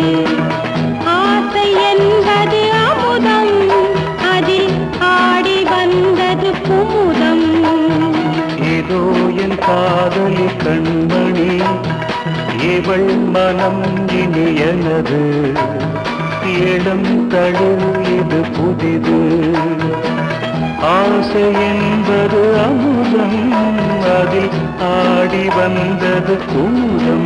ஆசை என்பது அமுதம் அதில் ஆடி வந்தது குமுதம் ஏதோ என் காதலி கண்மணி இவள் மனம் இனி எனது இளம் தளிர் இது புதிது ஆசை என்பது அமுதம் அதில் ஆடி வந்தது குமுதம்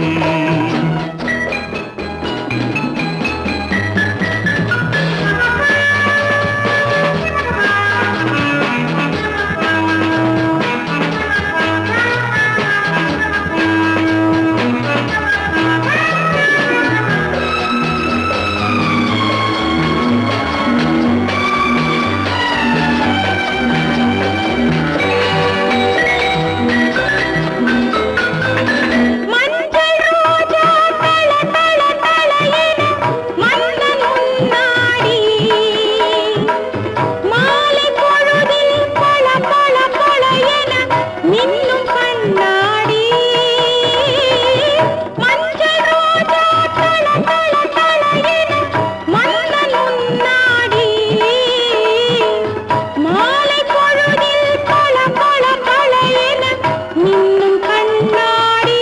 மஞ்சள் ரோஜா தள தள தள என மன்னன் முன்னாடி மாலை பொழுதில் பள பள பள என மின்னும் கண்ணாடி மஞ்சள் ரோஜா தள தள தள என மன்னன் முன்னாடி மாலை பொழுதில் பள பள பள என மின்னும் கண்ணாடி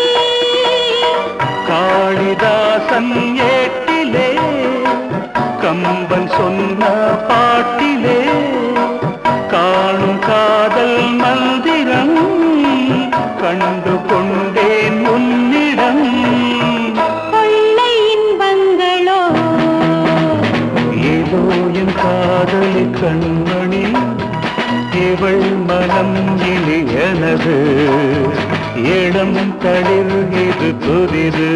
காளிதாசன் ஏட்டிலே கம்பன் சொன்ன பாட்டிலே காணும் காதல் மந்திரம் கண்டு கொண்டேன் உன்னிடம் கொள்ளை இன்பங்களோ ஏதோ என் காதலி கண்மணி இவள் மனம் இனி எனது இளம் தளிர் இது புதிது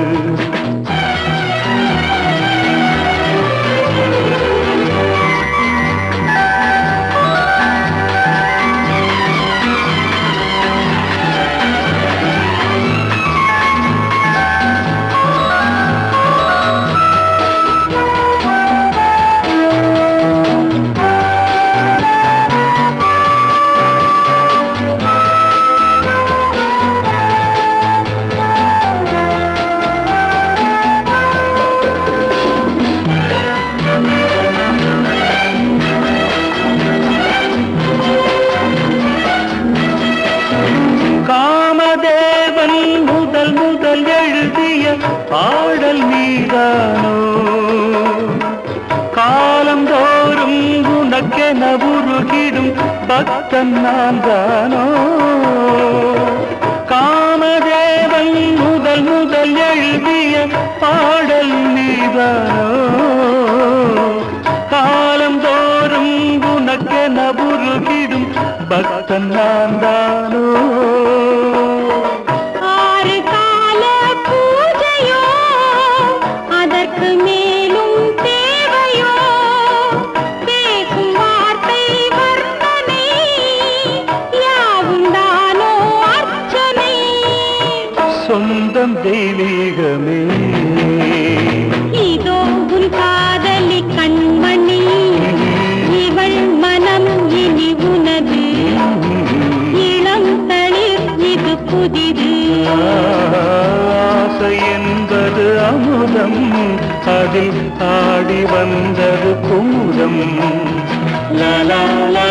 காமதேவன் முதல் முதல் எழுதிய பாடல் நீதானோ காலந்தோறும் உனக்கென உருகிடும் பக்தன் நான் தானோ காமதேவன் முதல் முதல் எழுதிய பாடல் நீதானோ காலந்தோறும் உனக்கென உருகிடும் பக்தன் நான் தானோ ஆறு கால பூஜையோ அதற்கு மேலும் தேவையோ பேசும் வார்த்தை வர்ணனை யாவுண்டானோ அர்ச்சனை சொந்தம் தெய்வீகமே இதோ உன் காதலி கண்மணி இவள் மனம் இனி உனது இளம் தளிர் இது புதிது ஆசை என்பது அமுதம் அதில் ஆடி வந்தது குமுதம் லா லா லா